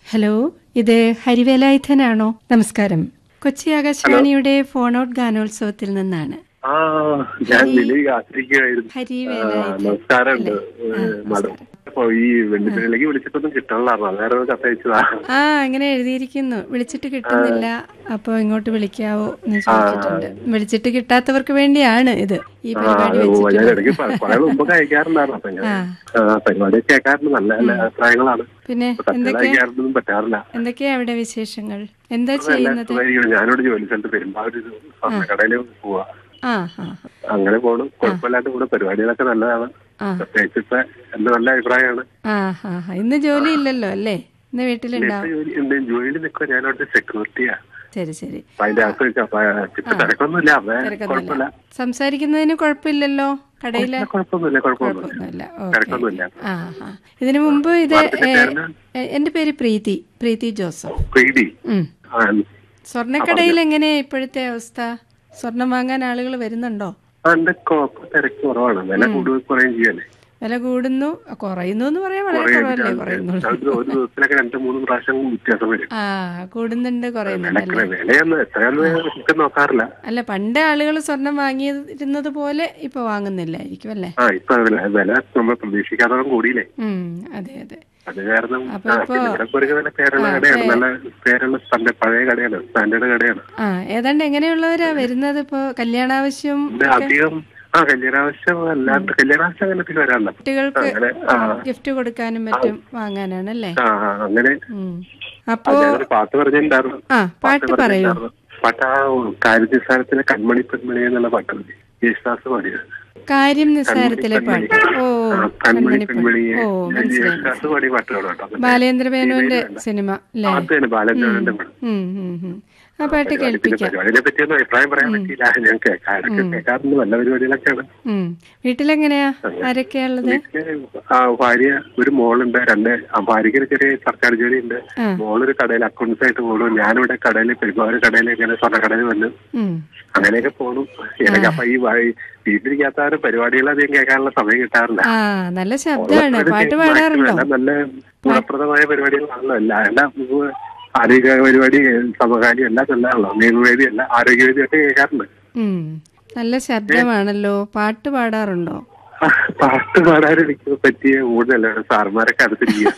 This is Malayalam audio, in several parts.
ഹലോ ഇത് ഹരിവേലായുധനാണോ നമസ്കാരം കൊച്ചി ആകാശവാണിയുടെ ഫോൺ ഔട്ട് ഗാനോത്സവത്തിൽ നിന്നാണ് ആ ഞാൻ നിലയിൽ കാത്തിരിക്കുകയായിരുന്നു ഹരി ആ, വേലായുധൻ നമസ്കാരമുണ്ട് അല്ലേ? ആ, മാഡം അപ്പൊ ഈ വെള്ളിപ്പിള്ളിലേക്ക് വിളിച്ചിട്ടൊന്നും കിട്ടണില്ലായിരുന്നു അന്നേരം ഒരു കത്തയച്ചതാ ആ അങ്ങനെ എഴുതിയിരിക്കുന്നു വിളിച്ചിട്ട് കിട്ടുന്നില്ല അപ്പൊ ഇങ്ങോട്ട് വിളിക്കാവോ എന്ന് ചോദിച്ചിട്ടുണ്ട് വിളിച്ചിട്ട് കിട്ടാത്തവർക്ക് വേണ്ടിയാണ് ഇത് ഈ ആ പരിപാടി ഓ, ഞാൻ വെച്ചിട്ടുള്ളത് ഇടയ്ക്ക് പ- കുറെ മുമ്പ് അയക്കാറുണ്ടായിരുന്നു അപ്പൊ ഞാൻ ആ ആ, പരിപാടി കേൾക്കാറുണ്ട് നല്ല നല്ല അഭിപ്രായങ്ങളാണ് പിന്നെ കത്തുകൾ എന്തൊക്കെയാ അയക്കാറൊന്നും പറ്റാറില്ല എന്തൊക്കെയാ അവിടെ വിശേഷങ്ങൾ എന്താ നല്ല ചെയ്യുന്നത് സുഖമായിരിക്കുന്നു. ഞാനിവിടെ ജോലി സ്ഥലത്ത് പെരുമ്പാവൂർ സ്വർണ്ണക്കടയിൽ പോവാ ആ ആ അങ്ങനെ പോണു കുഴപ്പമില്ലാണ്ട് കൂടെ പരിപാടികളൊക്കെ നല്ലതാണ് ആ പ്രത്യേകിച്ച് ഇപ്പൊ എന്റെ നല്ല അഭിപ്രായമാണ് ആ ആ ആ. ഇന്ന് ജോലി ഇല്ലല്ലോ അല്ലേ ഇന്ന് വീട്ടിലുണ്ടാവും ജോലി എന്റെ ജോലിയിൽ നിൽക്കുക ഞാൻ അവിടുത്തെ സെക്യൂരിറ്റിയാ ശരി ശരി അപ്പൊ അതിന്റെ അകത്ത് ഇപ്പൊ തിരക്കൊന്നുമില്ല അപ്പൊ കുഴപ്പമില്ല തിരക്കൊന്നുമില്ല സംസാരിക്കുന്നതിന് കുഴപ്പമില്ലല്ലോ കടയില് ഇല്ല, കുഴപ്പമൊന്നുമില്ല കുഴപ്പമൊന്നുമില്ല കുഴപ്പമൊന്നുമില്ല ഓക്കെ തിരക്കൊന്നുമില്ല ആ ആ ഇതിനു മുമ്പ് ഇത് മാഡത്തിന്റെ ഏ, പേരെന്താ? ഏ, എന്റെ പേര് പ്രീതി പ്രീതി ജോസഫ് പേടി ഉം. ആ സ്വർണ്ണക്കടയിൽ എങ്ങനെയാ ഇപ്പോഴത്തെ അവസ്ഥ സ്വർണം വാങ്ങാൻ ആളുകൾ വരുന്നുണ്ടോ ആ, എന്റെ കുഴപ്പം തിരക്ക് കുറവാണ് വില കൂടുതൽ കുറയും ചെയ്യല്ലേ വില കൂടുന്നു കുറയുന്നു എന്ന് പറയാൻ വളരെ കുറയും. കുറവല്ലേ കുറയുന്നുള്ളൂ അത് ഒരു ദിവസത്തിലൊക്കെ രണ്ട് മൂന്ന് പ്രാവശ്യം വ്യത്യാസം വരും ആ കൂടുന്നുണ്ട് കുറയുന്നുണ്ട് വിലക്ക് വിലയൊന്നും എത്രയൊന്നും നമുക്ക് നോക്കാറില്ല അല്ല പണ്ട് ആളുകൾ സ്വർണം വാങ്ങിയിരുന്നത് പോലെ ഇപ്പൊ വാങ്ങുന്നില്ലായിരിക്കും അല്ലേ ആ ഇപ്പൊ വില വില നമ്മൾ പ്രതീക്ഷിക്കാതെ കൂടിയില്ലേ ഉം അതെ അതെ അത് കാരണം അപ്പൊ ആ, ഇപ്പൊ- പിന്നെ ഇവിടെ ഒരു നല്ല പേരുള്ള കടയാണ് നല്ല പേരുള്ള സ്റ്റാൻഡേർഡ് പഴയ കടയാണ് സ്റ്റാൻഡേർഡ് കടയാണ് ആ ഏതാണ്ട് എങ്ങനെയുള്ളവരാ വരുന്നത് ഇപ്പൊ കല്യാണാവശ്യം ഇത് അധികം ആ കല്യാണാവശ്യം അല്ലാണ്ട് കല്യാണാവശ്യം അങ്ങനെ വരാറില്ല കുട്ടികൾക്ക് അങ്ങനെ ആ ഗിഫ്റ്റ് കൊടുക്കാനും മറ്റും വാങ്ങാനാണല്ലേ ആ ആ, അങ്ങനെ ഉം. ആ, അപ്പോ ഞാനൊരു പാട്ട് പറഞ്ഞിട്ടുണ്ടായിരുന്നു ആ പാട്ട് പറയൂ പറഞ്ഞിട്ടുണ്ടായിരുന്നു. പാട്ട് ആ കാര്യനിസ്സാരത്തിലെ കൺമണി പെൺമണി എന്നുള്ള പാട്ടുണ്ട് യേശുദാസ് പാടിയത് കാര്യം നിസ്സാരത്തിലെ പാട്ട് ഓ ആ, കൺമണി കൺമണിപ്പൂവ്. പെൺമണി ഓ മനസ്സിലായി യേശുദാസ് പാടിയ പാട്ടുകളാണ് കേട്ടോ അതൊക്കെ ബാലേന്ദ്ര മേനോന്റെ സിനിമ അല്ലേ അത് തന്നെ ബാലചന്ദ്രന്റെ പാട്ട് ഉം, ഉം, ഉം. ആ പാട്ട് പിന്നെ കേൾപ്പിക്കാം പരിപാടിനെ പറ്റിയൊന്നും അഭിപ്രായം പറയാൻ പറ്റിയില്ല ഞാൻ കേൾക്കാം ഇടയ്ക്ക് കേൾക്കാറുണ്ട് നല്ല പരിപാടികളൊക്കെയാണ് ഉം. വീട്ടിലെങ്ങനെയാ ആരൊക്കെയാ ഉള്ളത് വീട്ടില് ആ ഭാര്യ ഒരു മോളുണ്ട് രണ്ട് ആ ഭാര്യയ്ക്ക് ഒരു ചെറിയ സർക്കാർ ജോലിയുണ്ട് ആ. മോളൊരു കടയിൽ അക്കൗണ്ട്സ് ആയിട്ട് പോണു ഞാനിവിടെ കടയിൽ പെരുമാറ് കടയിൽ ഇങ്ങനെ സ്വർണ്ണക്കടയിൽ വന്നു ഉം. അങ്ങനെയൊക്കെ പോണു ഇടയ്ക്ക് അപ്പൊ ഈ വഴി- വീട്ടിലിരിക്കാത്ത ഒരു പരിപാടികൾ അധികം കേൾക്കാനുള്ള സമയം കിട്ടാറില്ല ആ നല്ല ശബ്ദമാണ് പാട്ട് പാടാറുണ്ടോ എല്ലാം നല്ല ഗുണപ്രദമായ പരിപാടികളാണല്ലോ എല്ലാം എല്ലാം ഉം, ആരോഗ്യ പരിപാടി സമകാലം എല്ലാം നല്ലതാണല്ലോ നിയമവേദി എല്ലാം ആരോഗ്യവേദി ഒക്കെ കേൾക്കാറുണ്ട് ഉം. നല്ല ശബ്ദമാണല്ലോ പാട്ട് പാടാറുണ്ടോ ആ, പാട്ട് പാടാൻ എനിക്ക് പറ്റിയ കൂടുതലാണ് സാർമാരൊക്കെ അടുത്തിരിക്കുക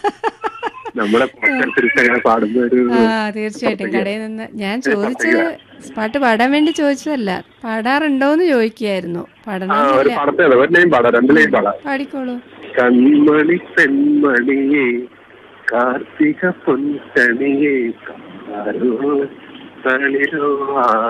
നമ്മളെ പുറത്തനുസരിച്ച് അങ്ങനെ പാടുന്ന ഒരു ആ തീർച്ചയായിട്ടും കടയിൽ നിന്ന് ഞാൻ ചോദിച്ചത് പാട്ട് പാടാൻ വേണ്ടി ചോദിച്ചതല്ല പാടാറുണ്ടോന്ന് ചോദിക്കുകയായിരുന്നു ആ പാടണമെന്നില്ല ഒരു പടത്തേണ് ഒരു ലൈൻ പാടാം രണ്ട് ലൈൻ പാടാം പാടിക്കോളൂ കൺമണി പെൺമണിയെ കാർത്തിക പൊൻകണിയെ കാരോ തളിരോ